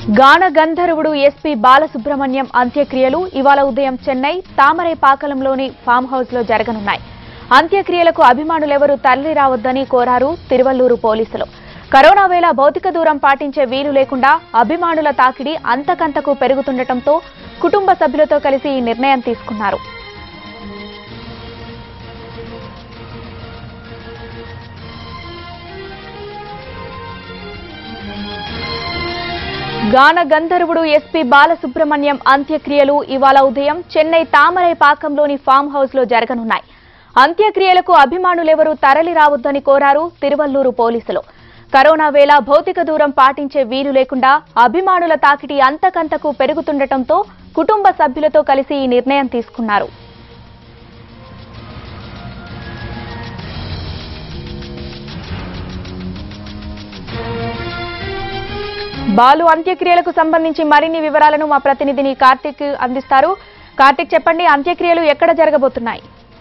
గాన గంధర్వుడు ఎస్పీ బాలసుబ్రహ్మణ్యం అంత్యక్రియలు ఇవాళ ఉదయం చెన్నై తామరైపాకలంలోని ఫామ్ హౌస్ లో జరగనున్నాయి అంత్యక్రియలకు అభిమానులెవరూ తరలి రావద్దని కోరారు తిరువల్లూరు పోలీసులు కరోనా వేళ భౌతిక దూరం పాటించే వీలు లేకుండా అభిమానుల తాకిడి అంతకంతకు పెరుగుతుండటంతో కుటుంబ సభ్యులతో కలిసి ఈ నిర్ణయం తీసుకున్నారు గాన గంధర్వుడు ఎస్పీ బాలసుబ్రహ్మణ్యం అంత్యక్రియలు ఇవాళ ఉదయం చెన్నై తామరైపాకంలోని ఫామ్ హౌస్ లో జరగనున్నాయి అంత్యక్రియలకు అభిమానులెవరూ తరలి రావద్దని కోరారు తిరువల్లూరు పోలీసులు కరోనా వేళ భౌతిక దూరం పాటించే వీలు లేకుండా అభిమానుల తాకిడి అంతకంతకు పెరుగుతుండటంతో కుటుంబ సభ్యులతో కలిసి ఈ నిర్ణయం తీసుకున్నారు బాలు అంత్యక్రియలకు సంబంధించి మరిన్ని వివరాలను మా ప్రతినిధిని కార్తిక్ అందిస్తారు కార్తిక్ చెప్పండి అంత్యక్రియలు ఎక్కడ జరగబోతున్నాయి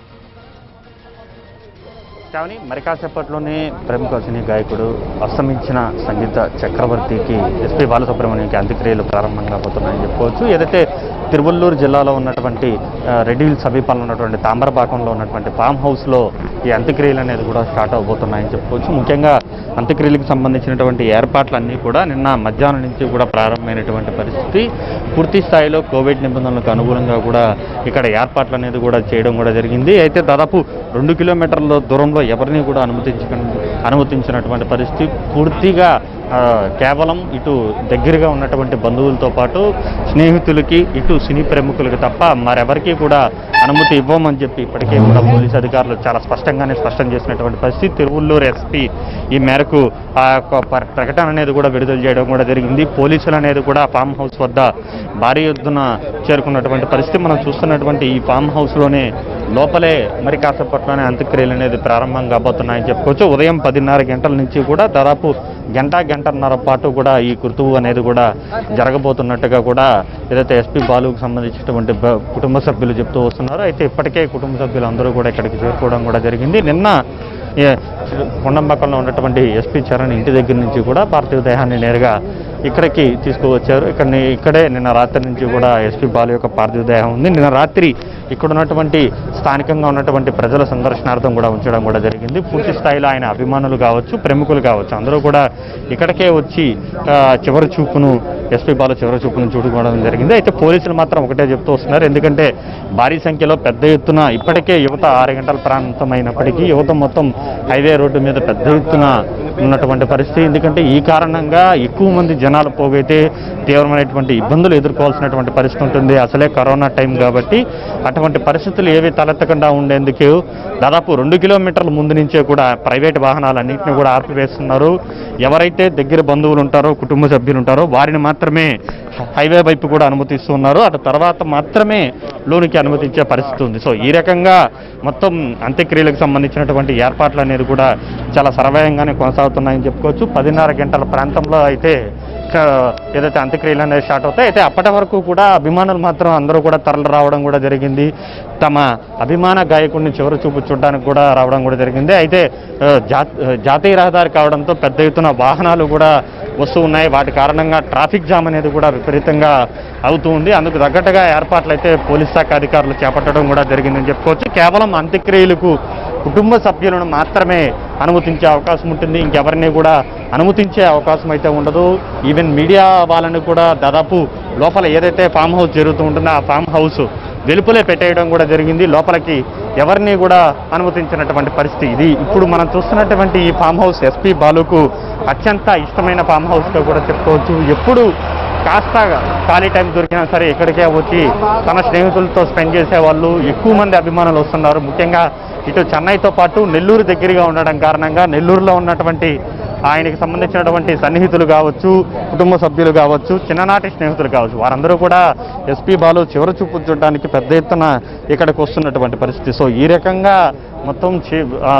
చావని మరి కాసేపట్లోనే ప్రముఖ సినీ గాయకుడు అస్తమించిన సంగీత చక్రవర్తికి ఎస్పీ బాలసుబ్రహ్మణ్యంకి అంత్యక్రియలు ప్రారంభం కాబోతున్నాయని చెప్పుకోవచ్చు ఏదైతే తిరువల్లూరు జిల్లాలో ఉన్నటువంటి ఆ, రెడ్డి హిల్స్ సమీపంలో ఉన్నటువంటి తామరపాకంలో ఉన్నటువంటి ఫామ్ హౌస్లో ఈ అంత్యక్రియలు అనేది కూడా స్టార్ట్ అవబోతున్నాయని చెప్పుకోవచ్చు ముఖ్యంగా అంత్యక్రియలకు సంబంధించినటువంటి ఏర్పాట్లన్నీ కూడా నిన్న మధ్యాహ్నం నుంచి కూడా ప్రారంభమైనటువంటి పరిస్థితి పూర్తి స్థాయిలో కోవిడ్ నిబంధనలకు అనుగుణంగా కూడా ఇక్కడ ఏర్పాట్లు అనేది కూడా చేయడం కూడా జరిగింది అయితే దాదాపు రెండు కిలోమీటర్ల దూరంలో ఎవరిని కూడా అనుమతించ అనుమతించినటువంటి పరిస్థితి పూర్తిగా ఆ, కేవలం ఇటు దగ్గరగా ఉన్నటువంటి బంధువులతో పాటు స్నేహితులకి ఇటు సినీ ప్రముఖులకి తప్ప మరెవరికి కూడా అనుమతి ఇవ్వమని చెప్పి ఇప్పటికే కూడా పోలీసు అధికారులు చాలా స్పష్టంగానే స్పష్టం చేసినటువంటి పరిస్థితి తిరువల్లూరు ఎస్పీ ఈ మేరకు ఆ యొక్క ప్ర- ప్రకటన అనేది కూడా విడుదల చేయడం కూడా జరిగింది పోలీసులు అనేది కూడా ఫామ్ హౌస్ వద్ద భారీ ఎత్తున చేరుకున్నటువంటి పరిస్థితి మనం చూస్తున్నటువంటి ఈ ఫామ్ హౌస్లోనే లోపలే మరి కాసేపట్లోనే అంత్యక్రియలు అనేది ప్రారంభం కాబోతున్నాయని చెప్పుకోవచ్చు ఉదయం పదిన్నర గంటల నుంచి కూడా దాదాపు గంట గంటన్నర పాటు కూడా ఈ కృతువు అనేది కూడా జరగబోతున్నట్టుగా కూడా ఏదైతే ఎస్పీ బాలుకు సంబంధించినటువంటి బ- కుటుంబ సభ్యులు చెప్తూ వస్తున్నారు అయితే ఇప్పటికే కుటుంబ సభ్యులు అందరూ కూడా ఇక్కడికి చేరుకోవడం కూడా జరిగింది నిన్న ఏ, కొండంపక్కలో ఉన్నటువంటి ఎస్పీ చరణ్ ఇంటి దగ్గర నుంచి కూడా పార్థివ దేహాన్ని నేరుగా ఇక్కడికి తీసుకువచ్చారు ఇక్కడ ఇక్కడే నిన్న రాత్రి నుంచి కూడా ఎస్పీ బాలు యొక్క పార్థివ దేహం ఉంది నిన్న రాత్రి ఇక్కడ ఉన్నటువంటి స్థానికంగా ఉన్నటువంటి ప్రజల సందర్శనార్థం కూడా ఉంచడం కూడా జరిగింది పూర్తి స్థాయిలో ఆయన అభిమానులు కావచ్చు ప్రముఖులు కావచ్చు అందరూ కూడా ఇక్కడికే వచ్చి ఆ, చివరి చూపును ఎస్పీ బాలు చివరి చూపును చూడుకోవడం జరిగింది అయితే పోలీసులు మాత్రం ఒకటే చెప్తూ వస్తున్నారు ఎందుకంటే భారీ సంఖ్యలో పెద్ద ఎత్తున ఇప్పటికే యువత ఆరు గంటల ప్రాంతమైనప్పటికీ యువత మొత్తం హైవే రోడ్డు మీద పెద్ద ఎత్తున ఉన్నటువంటి పరిస్థితి ఎందుకంటే ఈ కారణంగా ఎక్కువ మంది జనాలు పోగైతే తీవ్రమైనటువంటి ఇబ్బందులు ఎదుర్కోవాల్సినటువంటి పరిస్థితి ఉంటుంది అసలే కరోనా టైం కాబట్టి అటువంటి పరిస్థితులు ఏవి తలెత్తకుండా ఉండేందుకు దాదాపు రెండు కిలోమీటర్ల ముందు నుంచే కూడా ప్రైవేట్ వాహనాలన్నింటినీ కూడా ఆర్పివేస్తున్నారు ఎవరైతే దగ్గర బంధువులు ఉంటారో కుటుంబ సభ్యులు ఉంటారో వారిని మాత్రమే హైవే వైపు కూడా అనుమతిస్తున్నారు అటు తర్వాత మాత్రమే లోనికి అనుమతించే పరిస్థితి ఉంది సో ఈ రకంగా మొత్తం అంత్యక్రియలకు సంబంధించినటువంటి ఏర్పాట్లు అనేది కూడా చాలా సర్వయంగానే కొనసాగుతున్నాయని చెప్పుకోవచ్చు పదిన్నర గంటల ప్రాంతంలో అయితే క- ఏదైతే అంత్యక్రియలు అనేది స్టార్ట్ అవుతాయి అయితే అప్పటి వరకు కూడా అభిమానులు మాత్రం అందరూ కూడా తరలి రావడం కూడా జరిగింది తమ అభిమాన గాయకుడిని చివరి చూపు చూడడానికి కూడా రావడం కూడా జరిగింది అయితే ఆ, జా- జాతీయ రహదారి కావడంతో పెద్ద ఎత్తున వాహనాలు కూడా వస్తూ ఉన్నాయి వాటి కారణంగా ట్రాఫిక్ జామ్ అనేది కూడా విపరీతంగా అవుతూ ఉంది అందుకు తగ్గట్టుగా ఏర్పాట్లు అయితే పోలీస్ శాఖ అధికారులు చేపట్టడం కూడా జరిగిందని చెప్పుకోవచ్చు కేవలం అంత్యక్రియలకు కుటుంబ సభ్యులను మాత్రమే అనుమతించే అవకాశం ఉంటుంది ఇంకెవరిని కూడా అనుమతించే అవకాశం అయితే ఉండదు ఈవెన్ మీడియా వాళ్ళని కూడా దాదాపు లోపల ఏదైతే ఫామ్ హౌస్ జరుగుతూ ఉంటుందో ఆ ఫామ్ హౌస్ వెలుపలే పెట్టేయడం కూడా జరిగింది లోపలికి ఎవరిని కూడా అనుమతించినటువంటి పరిస్థితి ఇది ఇప్పుడు మనం చూస్తున్నటువంటి ఈ ఫామ్ హౌస్ ఎస్పీ బాలుకు అత్యంత ఇష్టమైన ఫామ్ హౌస్గా కూడా చెప్పుకోవచ్చు ఎప్పుడు కాస్త ఖాళీ టైం దొరికినా సరే ఇక్కడికే వచ్చి తన స్నేహితులతో స్పెండ్ చేసేవాళ్ళు ఎక్కువ మంది అభిమానులు వస్తున్నారు ముఖ్యంగా ఇటు చెన్నైతో పాటు నెల్లూరు దగ్గరగా ఉండడం కారణంగా నెల్లూరులో ఉన్నటువంటి ఆయనకి సంబంధించినటువంటి సన్నిహితులు కావచ్చు కుటుంబ సభ్యులు కావచ్చు చిన్ననాటి స్నేహితులు కావచ్చు వారందరూ కూడా ఎస్పీ బాలు చివరి చూపు చూడడానికి పెద్ద ఎత్తున ఇక్కడికి వస్తున్నటువంటి పరిస్థితి సో ఈ రకంగా మొత్తం చి- ఆ,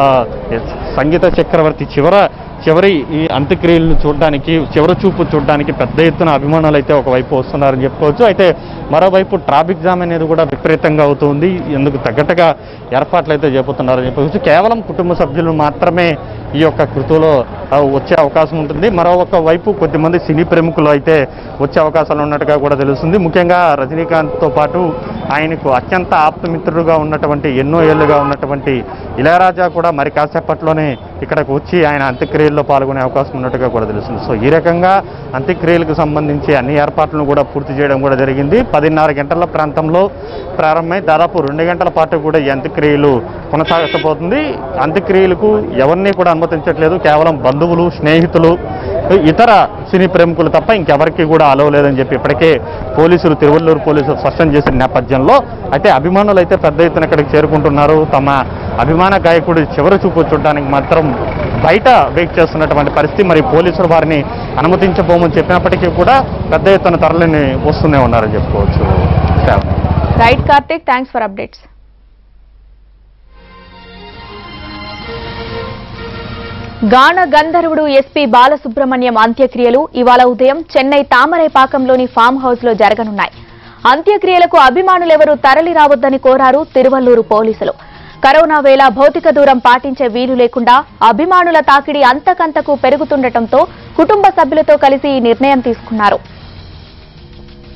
సంగీత చక్రవర్తి చివర చివరి ఈ అంత్యక్రియలను చూడడానికి చివరి చూపు చూడడానికి పెద్ద ఎత్తున అభిమానులు అయితే ఒకవైపు వస్తున్నారని చెప్పుకోవచ్చు అయితే మరోవైపు ట్రాఫిక్ జామ్ అనేది కూడా విపరీతంగా అవుతుంది ఎందుకు తగ్గట్టుగా ఏర్పాట్లు అయితే చేపుతున్నారని చెప్పవచ్చు కేవలం కుటుంబ సభ్యులు మాత్రమే ఈ యొక్క కృతులో ఆ, వచ్చే అవకాశం ఉంటుంది మరొక వైపు కొద్దిమంది సినీ ప్రముఖులు అయితే వచ్చే అవకాశాలు ఉన్నట్టుగా కూడా తెలుస్తుంది ముఖ్యంగా రజనీకాంత్తో పాటు ఆయనకు అత్యంత ఆప్తమిత్రుడుగా ఉన్నటువంటి ఎన్నో ఏళ్లుగా ఉన్నటువంటి ఇళయరాజా కూడా మరి కాసేపట్లోనే ఇక్కడికి వచ్చి ఆయన అంత్యక్రియల్లో పాల్గొనే అవకాశం ఉన్నట్టుగా కూడా తెలుస్తుంది సో ఈ రకంగా అంత్యక్రియలకు సంబంధించి అన్ని ఏర్పాట్లను కూడా పూర్తి చేయడం కూడా జరిగింది పదిన్నర గంటల ప్రాంతంలో ప్రారంభమై దాదాపు రెండు గంటల పాటు కూడా ఈ అంత్యక్రియలు కొనసాగకపోతుంది అంత్యక్రియలకు ఎవరిని కూడా అనుమతించట్లేదు కేవలం బంధువులు స్నేహితులు ఇతర సినీ ప్రముఖులు తప్ప ఇంకెవరికి కూడా అలవ్ లేదని చెప్పి ఇప్పటికే పోలీసులు తిరువల్లూరు పోలీసులు స్పష్టం చేసిన నేపథ్యంలో అయితే అభిమానులు అయితే పెద్ద ఎత్తున ఇక్కడికి చేరుకుంటున్నారు తమ అభిమాన గాయకుడి చివరి చూపు చూడడానికి మాత్రం బయట వెయిట్ చేస్తున్నటువంటి పరిస్థితి మరి పోలీసులు వారిని అనుమతించబోమని చెప్పినప్పటికీ కూడా పెద్ద ఎత్తున తరలిని వస్తూనే ఉన్నారని చెప్పుకోవచ్చు Shravani. Right Karthik thanks for updates గాన గంధర్వుడు ఎస్పీ బాలసుబ్రహ్మణ్యం అంత్యక్రియలు ఇవాళ ఉదయం చెన్నై తామరైపాకంలోని ఫామ్ హౌస్ లో జరగనున్నాయి అంత్యక్రియలకు అభిమానులెవరూ తరలి రావద్దని కోరారు తిరువల్లూరు పోలీసులు కరోనా వేళ భౌతిక దూరం పాటించే వీలు లేకుండా అభిమానుల తాకిడి అంతకంతకు పెరుగుతుండటంతో కుటుంబ సభ్యులతో కలిసి ఈ నిర్ణయం తీసుకున్నారు